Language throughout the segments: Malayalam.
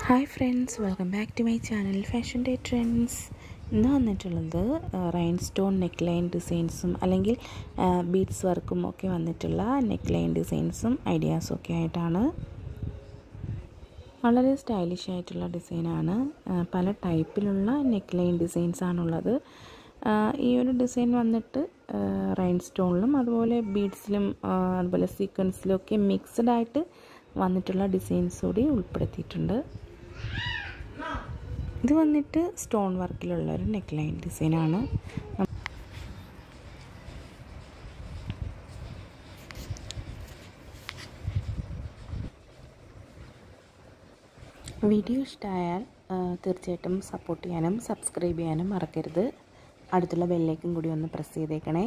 hi friends welcome back to my channel fashion day trends ഇന്ന് വന്നിട്ടുള്ളത് റൈൻ സ്റ്റോൺ നെക്ക് ലൈൻ ഡിസൈൻസും അല്ലെങ്കിൽ ബീഡ്സ് വർക്കും ഒക്കെ വന്നിട്ടുള്ള നെക്ക് ലൈൻ ഡിസൈൻസും ഐഡിയാസും ഒക്കെ ആയിട്ടാണ് വളരെ സ്റ്റൈലിഷ് ആയിട്ടുള്ള ഡിസൈനാണ് പല ടൈപ്പിലുള്ള നെക്ക് ലൈൻ ഡിസൈൻസ് ആണുള്ളത് ഈ ഒരു ഡിസൈൻ വന്നിട്ട് റൈൻ സ്റ്റോണിലും അതുപോലെ ബീഡ്സിലും അതുപോലെ സീക്വൻസിലും ഒക്കെ മിക്സ്ഡ് ആയിട്ട് വന്നിട്ടുള്ള ഡിസൈൻസ് കൂടി ഉൾപ്പെടുത്തിയിട്ടുണ്ട് ഇത് വന്നിട്ട് സ്റ്റോൺ വർക്കിലുള്ള ഒരു നെക്ക് ലൈൻ ഡിസൈനാണ് വീഡിയോ ഇഷ്ടമായാൽ തീർച്ചയായിട്ടും സപ്പോർട്ട് ചെയ്യാനും സബ്സ്ക്രൈബ് ചെയ്യാനും മറക്കരുത് അടുത്തുള്ള ബെല്ലേക്കും കൂടി ഒന്ന് പ്രസ് ചെയ്തേക്കണേ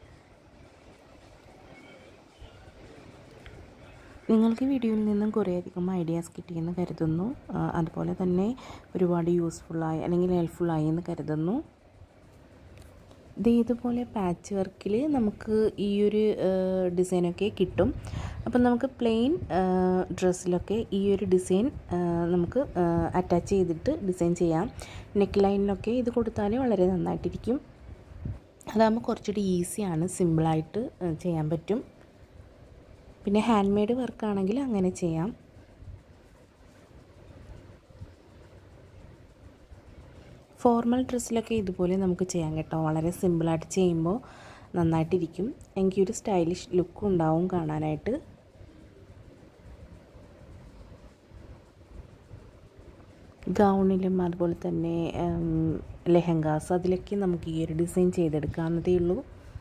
നിങ്ങൾക്ക് വീഡിയോയിൽ നിന്നും കുറേയധികം ഐഡിയാസ് കിട്ടിയെന്ന് കരുതുന്നു അതുപോലെ തന്നെ ഒരുപാട് യൂസ്ഫുള്ളായി അല്ലെങ്കിൽ ഹെൽപ്ഫുള്ളായി എന്ന് കരുതുന്നു ഇത് ഇതുപോലെ പാച്ച് വർക്കിൽ നമുക്ക് ഈ ഒരു ഡിസൈനൊക്കെ കിട്ടും അപ്പം നമുക്ക് പ്ലെയിൻ ഡ്രസ്സിലൊക്കെ ഈ ഒരു ഡിസൈൻ നമുക്ക് അറ്റാച്ച് ചെയ്തിട്ട് ഡിസൈൻ ചെയ്യാം നെക്ക് ലൈനിലൊക്കെ ഇത് കൊടുത്താൽ വളരെ നന്നായിട്ടിരിക്കും അതാകുമ്പോൾ കുറച്ചുകൂടി ഈസിയാണ് സിമ്പിളായിട്ട് ചെയ്യാൻ പറ്റും പിന്നെ ഹാൻഡ് മെയ്ഡ് വർക്കാണെങ്കിൽ അങ്ങനെ ചെയ്യാം ഫോർമൽ ഡ്രസ്സിലൊക്കെ ഇതുപോലെ നമുക്ക് ചെയ്യാം കേട്ടോ വളരെ സിമ്പിളായിട്ട് ചെയ്യുമ്പോൾ നന്നായിട്ടിരിക്കും എനിക്കൊരു സ്റ്റൈലിഷ് ലുക്കും ഉണ്ടാവും കാണാനായിട്ട് ഗൗണിലും അതുപോലെ തന്നെ ലെഹങ്കാസ് അതിലൊക്കെ നമുക്ക് ഈ ഒരു ഡിസൈൻ ചെയ്തെടുക്കാവുന്നതേ ഉള്ളൂ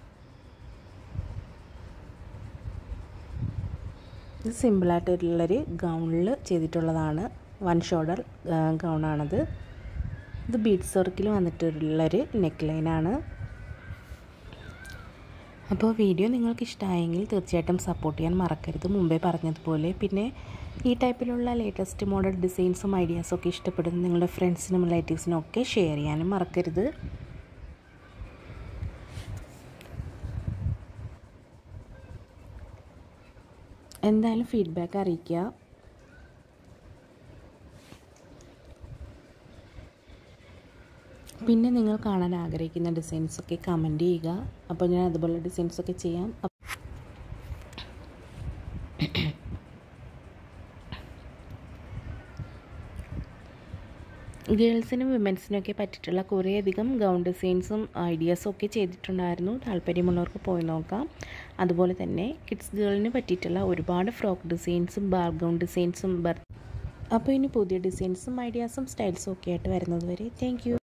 ഇത് സിമ്പിളായിട്ടുള്ളൊരു ഗൗണിൽ ചെയ്തിട്ടുള്ളതാണ് വൺ ഷോൾഡർ ഗൗണാണത് ഇത് ബീഡ്സ് വർക്കിൽ വന്നിട്ടുള്ളൊരു നെക്ക് ലൈനാണ് അപ്പോൾ വീഡിയോ നിങ്ങൾക്ക് ഇഷ്ടമായെങ്കിൽ തീർച്ചയായിട്ടും സപ്പോർട്ട് ചെയ്യാൻ മറക്കരുത് മുമ്പേ പറഞ്ഞതുപോലെ പിന്നെ ഈ ടൈപ്പിലുള്ള ലേറ്റസ്റ്റ് മോഡൽ ഡിസൈൻസും ഐഡിയാസും ഒക്കെ ഇഷ്ടപ്പെടുന്ന നിങ്ങളുടെ ഫ്രണ്ട്സിനും റിലേറ്റീവ്സിനും ഒക്കെ ഷെയർ ചെയ്യാനും മറക്കരുത് എന്തായാലും ഫീഡ്ബാക്ക് അറിയിക്കുക പിന്നെ നിങ്ങൾ കാണാൻ ആഗ്രഹിക്കുന്ന ഡിസൈൻസൊക്കെ കമൻറ്റ് ചെയ്യുക അപ്പോൾ ഞാൻ അതുപോലെ ഡിസൈൻസൊക്കെ ചെയ്യാം ഗേൾസിനും വിമൻസിനും ഒക്കെ പറ്റിയിട്ടുള്ള കുറേയധികം ഗൗൺ ഡിസൈൻസും ഐഡിയാസും ഒക്കെ ചെയ്തിട്ടുണ്ടായിരുന്നു താല്പര്യമുള്ളവർക്ക് പോയി നോക്കാം അതുപോലെ തന്നെ കിഡ്സ് ഗേളിന് പറ്റിയിട്ടുള്ള ഒരുപാട് ഫ്രോക്ക് ഡിസൈൻസും ബാർ ഗൗൺ ഡിസൈൻസും അപ്പോൾ ഇനി പുതിയ ഡിസൈൻസും ഐഡിയാസും സ്റ്റൈൽസും ഒക്കെ ആയിട്ട് വരുന്നത് വരെ താങ്ക്